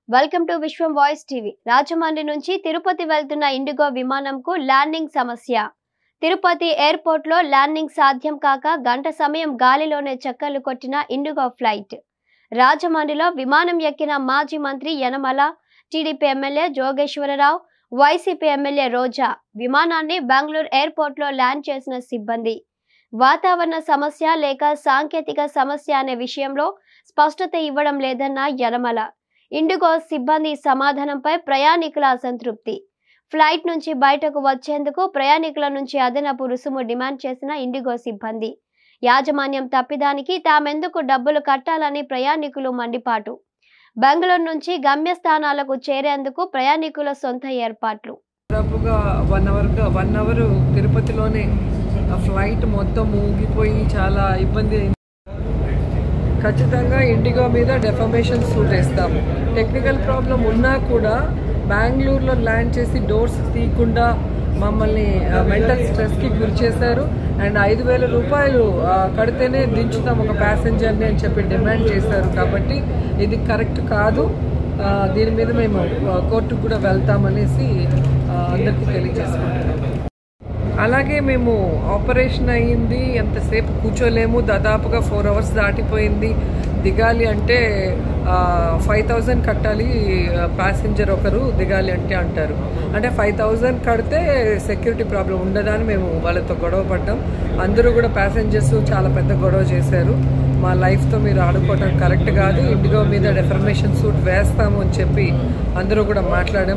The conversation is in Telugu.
welcome to Vishwam voice TV Rajahmundry నుంచి తిరుపతి వెళ్తున్న ఇండిగో విమానంకు ల్యాండింగ్ సమస్య తిరుపతి ఎయిర్పోర్ట్ లో ల్యాండింగ్ సాధ్యం కాక గంట సమయం గాలిలోనే చక్కర్లు కొట్టిన ఇండిగో ఫ్లైట్ రాజమండ్రిలో విమానం ఎక్కిన మాజీ మంత్రి Yanamala TDP MLA Jogeswara Rao YCP MLA Roja విమానాన్ని బెంగళూరు ఎయిర్పోర్ట్ లో ల్యాండ్ చేసిన సిబ్బంది వాతావరణ సమస్య లేక సాంకేతిక సమస్య అనే విషయంలో స్పష్టత ఇవ్వడం లేదన్న యనమల ఇండిగో సిబ్బంది సమాధానంపై ప్రయాణికుల అసంతృప్తి ఫ్లైట్ నుంచి బయటకు వచ్చేందుకు ప్రయాణికుల నుంచి అదనపు రుసుము డిమాండ్ చేసిన ఇండిగో సిబ్బంది యాజమాన్యం తప్పిదానికి తామెందుకు డబ్బులు కట్టాలని ప్రయాణికులు మండిపాటు బెంగళూరు నుంచి గమ్యస్థానాలకు చేరేందుకు ప్రయాణికుల సొంత ఏర్పాట్లు దాదాపుగా వన్ అవర్ వన్ అవర్ తిరుపతిలోనే ఆ ఫ్లైట్ మొత్తం ఊగిపోయి చాలా ఇబ్బంది అయింది ఖచ్చితంగా ఇండిగో మీద డెఫమేషన్ సూట్ వేస్తాము టెక్నికల్ ప్రాబ్లం ఉన్నా కూడా బెంగళూరులో ల్యాండ్ చేసి డోర్స్ తీయకుండా మమ్మల్ని మెంటల్ స్ట్రెస్కి గురి చేశారు అండ్ ఐదు వేల రూపాయలు ఆ, కడితేనే దించుతాం ఒక ప్యాసింజర్ని అని చెప్పి డిమాండ్ చేశారు కాబట్టి ఇది కరెక్ట్ కాదు ఆ, దీని మీద మేము ఆ, కోర్టుకు కూడా వెళ్తామనేసి ఆ, అందరికీ తెలియజేసుకుంటున్నాం అలాగే మేము ఆపరేషన్ అయ్యింది ఎంతసేపు కూర్చోలేము దాదాపుగా ఫోర్ అవర్స్ దాటిపోయింది దిగాలి అంటే ఫైవ్ థౌజండ్ కట్టాలి ప్యాసింజర్ ఒకరు దిగాలి అంటే అంటారు అంటే ఫైవ్ థౌజండ్ కడితే సెక్యూరిటీ ప్రాబ్లం ఉండదని మేము వాళ్ళతో గొడవ పడ్డాం అందరూ కూడా ప్యాసింజర్స్ చాలా పెద్ద గొడవ చేశారు మా లైఫ్తో మీరు ఆడుకోవటం కరెక్ట్ కాదు ఇండిగో మీద డెఫర్మేషన్ సూట్ వేస్తాము అని చెప్పి అందరూ కూడా మాట్లాడాం